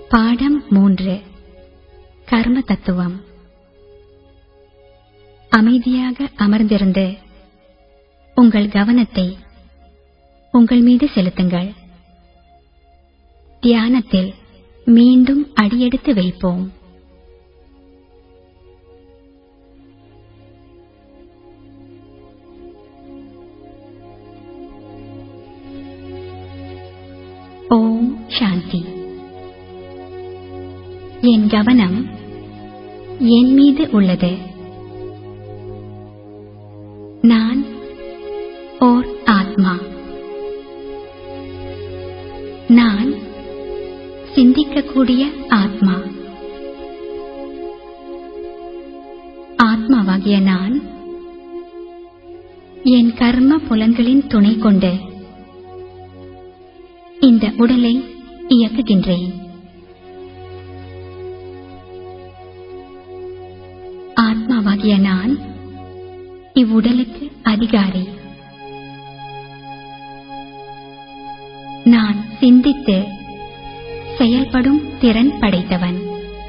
பாடம் மூன்று கர்ம தத்துவம் அமைதியாக அமர்ந்திருந்து உங்கள் கவனத்தை உங்கள் மீது செலுத்துங்கள் தியானத்தில் மீண்டும் அடியெடுத்து வைப்போம் ஓம் சாந்தி என் கவனம் என் மீது உள்ளது நான் ஓர் ஆத்மா நான் சிந்திக்கக்கூடிய ஆத்மா ஆத்மாவாகிய நான் என் கர்ம புலன்களின் துணை கொண்டு இந்த உடலை இயக்குகின்றேன் ஆத்மாவாகிய நான் இவ்வுடலுக்கு அதிகாரி நான் சிந்தித்து செயல்படும் திறன் படைத்தவன்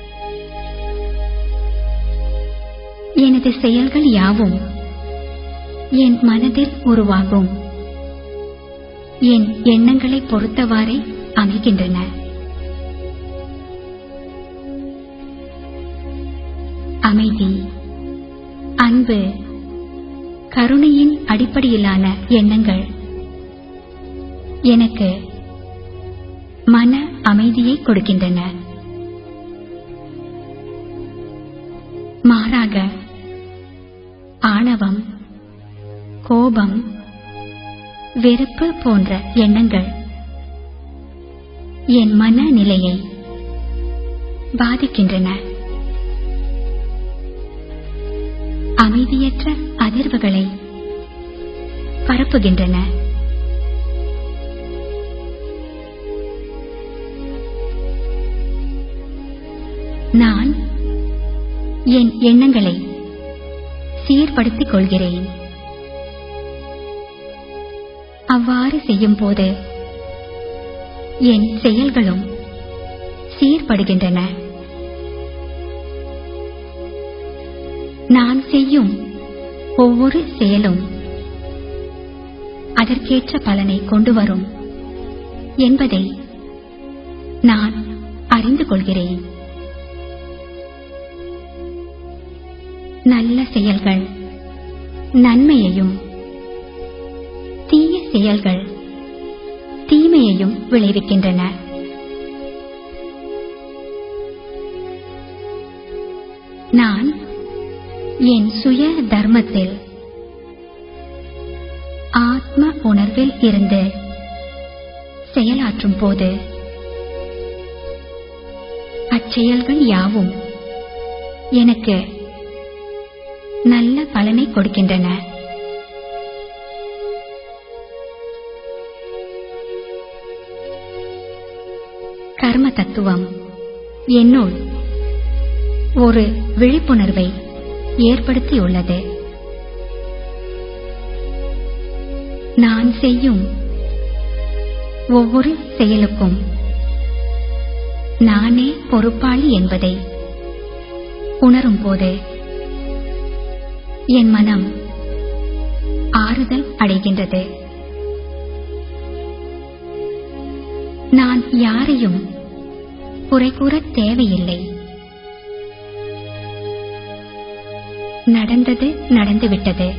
எனது செயல்கள் யாவும் என் மனதில் உருவாகும் என் எண்ணங்களை பொறுத்தவாறே அமைகின்றன அமைதி அன்பு கருணையின் அடிப்படையிலான எண்ணங்கள் எனக்கு மன அமைதியை கொடுக்கின்றன மாறாக ஆணவம் கோபம் வெறுப்பு போன்ற எண்ணங்கள் என் மனநிலையை பாதிக்கின்றன அமைதியற்ற அதிர்வுகளை பரப்புகின்றன நான் என் எண்ணங்களை சீர்படுத்திக் கொள்கிறேன் அவ்வாறு செய்யும் போது என் செயல்களும் சீர்படுகின்றன நான் செய்யும் ஒவ்வொரு செயலும் அதற்கேற்ற பலனை கொண்டு வரும் என்பதை நான் அறிந்து கொள்கிறேன் நல்ல செயல்கள் நன்மையையும் தீய செயல்கள் தீமையையும் விளைவிக்கின்றன நான் என் சுய தர்மத்தில் ஆத்ம உணர்வில் இருந்து செயலாற்றும் போது அச்செயல்கள் யாவும் எனக்கு நல்ல பலனை கொடுக்கின்றன கர்ம தத்துவம் என்னுள் ஒரு விழிப்புணர்வை ஏற்படுத்தியுள்ளது நான் செய்யும் ஒவ்வொரு செயலுக்கும் நானே பொறுப்பாளி என்பதை உணரும் போது என் மனம் ஆறுதல் அடைகின்றது நான் யாரையும் குறை கூற தேவையில்லை நடந்தது நடந்துவிட்டது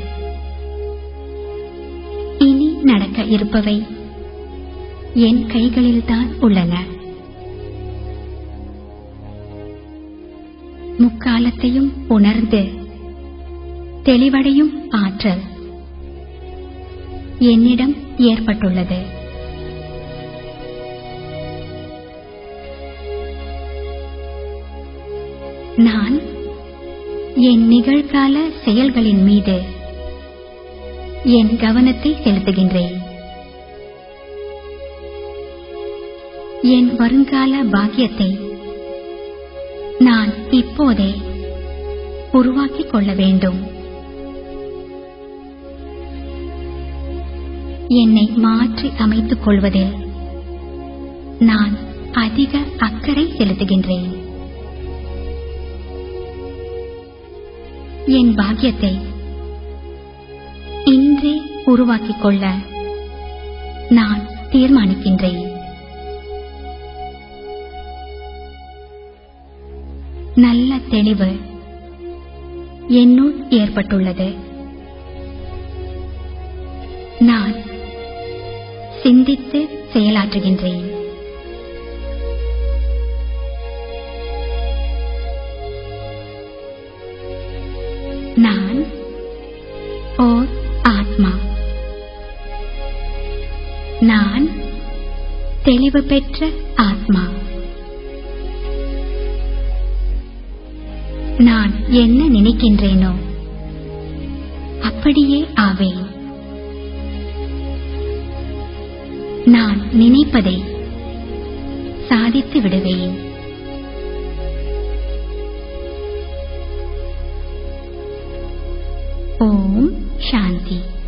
இனி நடக்க இருப்பவை என் கைகளில்தான் உள்ளன முக்காலத்தையும் உணர்ந்து தெளிவடையும் ஆற்றல் என்னிடம் ஏற்பட்டுள்ளது நான் என் நிகழ்கால செயல்களின் மீது என் கவனத்தை செலுத்துகின்றேன் என் வருங்கால பாக்கியத்தை நான் இப்போதே உருவாக்கிக் கொள்ள வேண்டும் என்னை மாற்றி அமைத்துக் கொள்வதில் நான் அதிக அக்கறை செலுத்துகின்றேன் என் பாக்கியத்தை இன்றே உருவாக்கிக் கொள்ள நான் தீர்மானிக்கின்றேன் நல்ல தெளிவு என்னுள் ஏற்பட்டுள்ளது நான் சிந்தித்து செயலாற்றுகின்றேன் நான் ஓர் ஆத்மா நான் தெளிவு பெற்ற ஆத்மா நான் என்ன நினைக்கின்றேனோ அப்படியே ஆவேன் நான் நினைப்பதை சாதித்து விடுவேன் ஓம் சாந்தி